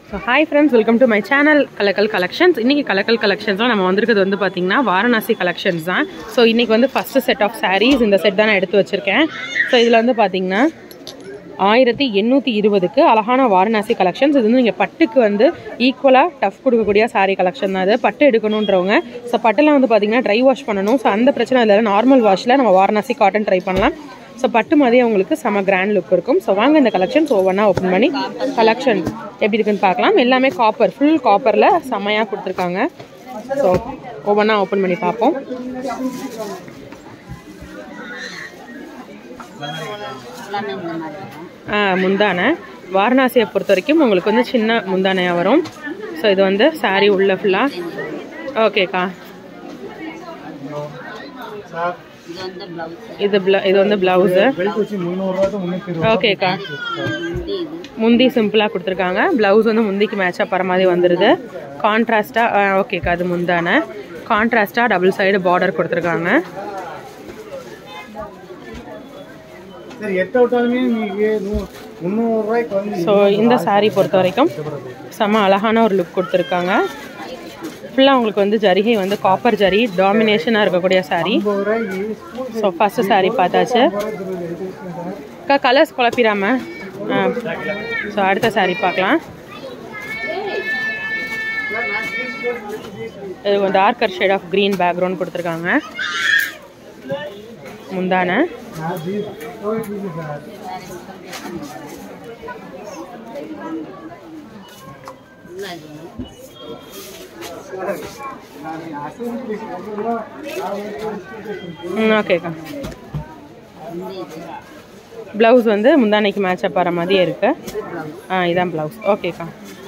So hi friends welcome to my channel Kalakkal collections இன்றைக்கி கலக்கல் கலெக்ஷன்ஸில் நம்ம வந்திருக்கிறது வந்து பார்த்திங்கன்னா வாரணாசி கலெக்ஷன்ஸ் தான் ஸோ இன்றைக்கி வந்து ஃபஸ்ட்டு செட் ஆஃப் sarees இந்த செட் தான் நான் எடுத்து வச்சுருக்கேன் ஸோ இதில் வந்து பார்த்திங்கன்னா ஆயிரத்தி எண்ணூற்றி இருபதுக்கு அழகான வாரணாசி கலெக்ஷன்ஸ் இது வந்து நீங்கள் பட்டுக்கு வந்து ஈக்குவலாக டஃப் கொடுக்கக்கூடிய saree கலெக்ஷன் தான் இது பட்டு எடுக்கணுன்றவங்க ஸோ பட்டெல்லாம் வந்து பார்த்திங்கன்னா ட்ரை வாஷ் பண்ணணும் ஸோ அந்த பிரச்சனை இல்லை நார்மல் வாஷில் நம்ம வாரணாசி காட்டன் ட்ரை பண்ணலாம் ஸோ பட்டு மாதிரியே உங்களுக்கு செம கிராண்ட் லுக் இருக்கும் ஸோ வாங்க இந்த கலெக்ஷன்ஸ் ஒவ்வொன்றா ஓப்பன் பண்ணி கலெக்ஷன் எப்படி இருக்குன்னு பார்க்கலாம் எல்லாமே காப்பர் ஃபுல் காப்பரில் செமையாக கொடுத்துருக்காங்க ஸோ ஒவ்வொன்றா ஓப்பன் பண்ணி பார்ப்போம் எல்லாமே இந்த மாதிரி இருக்கும் ஆ, முந்தானை வாரணாசியை பொறுத்த வரைக்கும் உங்களுக்கு வந்து சின்ன முந்தானையாக வரும் ஸோ இது வந்து saree உள்ள ஃபுல்லாக ஓகேக்கா இது வந்து பிளவுஸ் இது ப்ள இது வந்து ப்ளவுஸு ஓகேக்கா வந்து இது முந்தி சிம்பிளாக கொடுத்துருக்காங்க ப்ளவுஸ் வந்து முந்திக்கு மேட்சாக போகிற மாதிரி வந்துடுது கான்ட்ராஸ்ட்டாக ஓகேக்கா அது முந்தானை கான்ட்ராஸ்ட்டாக டபுள் சைடு பார்டர் கொடுத்துருக்காங்க சரி எட்ட விட்டாலுமே நீங்க நூ- முந்நூறு ரூபாய்க்கு வந்து ஸோ இந்த saree பொறுத்த வரைக்கும் செம்ம அழகான ஒரு லுக் கொடுத்துருக்காங்க ஃபுல்லாக உங்களுக்கு வந்து ஜரிகை வந்து காப்பர் ஜரி டாமினேஷனாக இருக்கக்கூடிய saree ஐம்பது ரூபாய்க்கு ஸ்கூல் ஸோ ஃபஸ்ட்டு saree பார்த்தாச்சு அக்கா கலர்ஸ் குழப்பிடாம ஸோ அடுத்த saree பார்க்கலாம் இது darker shade of green background கொடுத்துருக்காங்க முந்தான உள்ள இது ம் ஓகேக்கா வந்து இது ப்ளவுஸ் வந்து முந்தானைக்கு மேட்சப் ஆகிற மாதிரியே இருக்கு ஆ இதான் ப்ளவுஸ் ஓகேக்கா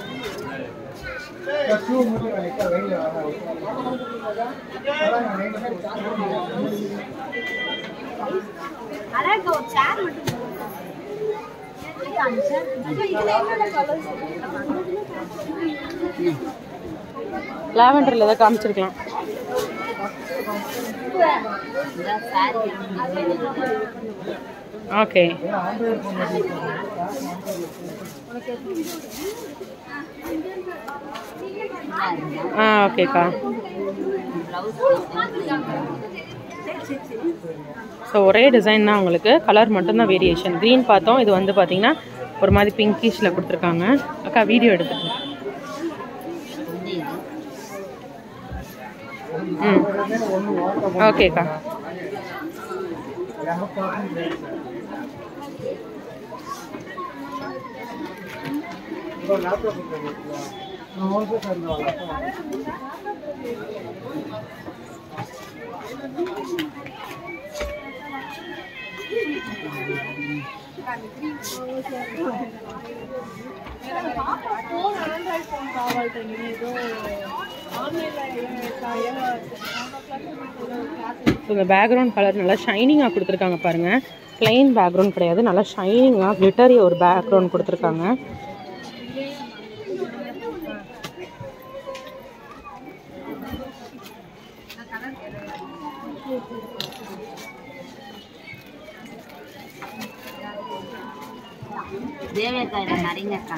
லாவெண்டரில் தான் காமிச்சிருக்கலாம் இந்த சாரி ஓகே ஆ ஓகேக்கா பிளவுஸ் ஸோ ஒரே டிசைன் தான் உங்களுக்கு கலர் மட்டும்தான் வேரியேஷன் க்ரீன் பார்த்தோம் இது வந்து பார்த்தீங்கன்னா ஒரு மாதிரி பிங்கிஷில் கொடுத்துருக்காங்க அக்கா வீடியோ எடுத்துட்டு வந்து இது ம் ஓகேக்கா ஸோ இந்த பேக்ரவுண்ட் கலர் நல்லா ஷைனிங்காக கொடுத்துருக்காங்க பாருங்கள் plain பேக்ரவுண்ட் கிடையாது நல்லா ஷைனிங்காக கிளிட்டரி ஒரு பேக்ரவுண்ட் கொடுத்துருக்காங்க தேவேக்காயில நிறைங்கக்கா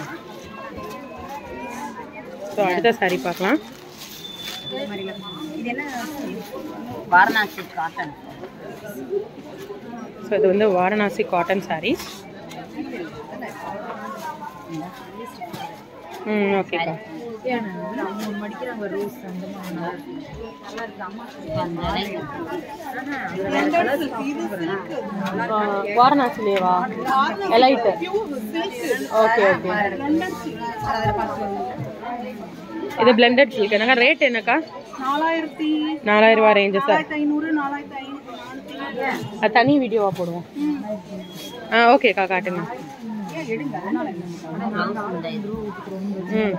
ஸோ அடுத்த saree பார்க்கலாம் வாரணாசி காட்டன் ஸோ இது வந்து வாரணாசி காட்டன் sarees ம் ஓகேக்கா அந்த லைன் வாரணாசிலேவா எலைட்டு ஓகே ஓகே இது பிளெண்டட் சில்க் என்னக்கா ரேட் என்னக்கா நாலாயிரத்தி நாலாயிரம் ரூபாய் ரேஞ்சு சார் ஐநூறு நாலாயிரத்தி ஐநூறு அது தனி வீடியோவா போடுவோம் ஆ ஓகேக்கா காட்டுங்க பிளவுஸ் இந்த இது ம்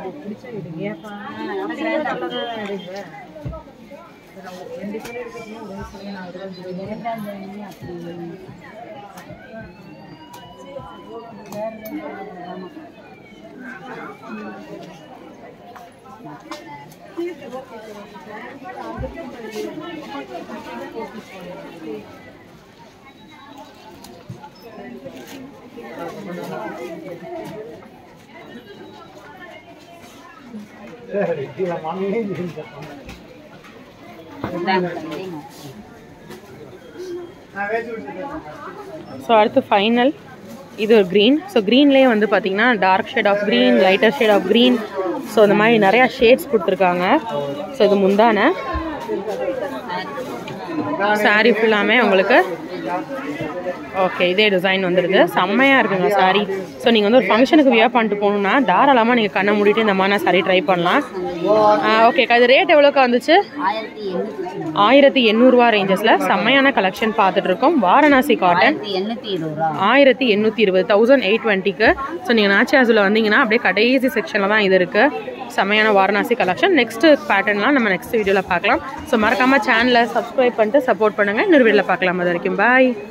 சரி கீழே மண்ணிலே இருக்கு. இந்தாங்க தம்பிங்க. நான் வேச்சு விட்டுருக்கேன் ஸோ அடுத்து ஃபைனல் இது ஒரு க்ரீன் ஸோ க்ரீன்லேயே வந்து பார்த்தீங்கன்னா dark shade of green lighter shade of green so இந்த மாதிரி நிறையா ஷேட்ஸ் கொடுத்துருக்காங்க ஸோ இது முந்தான சாரீ ஃபுல்லாமே உங்களுக்கு ஓகே இதே டிசைன் வந்துடுது செம்மையாக இருக்குங்க சாரீ ஸோ நீங்கள் வந்து ஒரு ஃபங்க்ஷனுக்கு வியர் பண்ணிட்டு போகணுன்னா தாராளமாக நீங்கள் கண்ணை மூடிட்டு இந்த மாதிரி சாரீ ட்ரை பண்ணலாம் ஓகேக்கா இது ரேட் எவ்வளோக்கா வந்துச்சு ஆயிரத்தி எண்ணூத்தி ஆயிரத்தி எண்ணூறுரூவா ரேஞ்சஸில் செம்மையான கலெக்ஷன் பார்த்துட்டு இருக்கோம் வாரணாசி காட்டன் ஆயிரத்தி எண்ணூத்தி இருபது ரூபா ஆயிரத்தி எண்ணூற்றி இருபது தௌசண்ட் எயிட் டுவெண்ட்டிக்கு ஸோ நீங்கள் நாச்சியாஸில் வந்தீங்கன்னா அப்படியே கடைசி செக்ஷனில் தான் இது இருக்குது செமையான வாரணாசி கலெக்ஷன் நெக்ஸ்ட் பேட்டர்ன்லாம் நம்ம நெக்ஸ்ட் வீடியோவில் பார்க்கலாம் ஸோ மறக்காமல் சேனலை சப்ஸ்கிரைப் பண்ணிட்டு சப்போர்ட் பண்ணுங்கள் இன்னொரு வீடியோவில் பார்க்கலாம் அது வரைக்கும் பாய்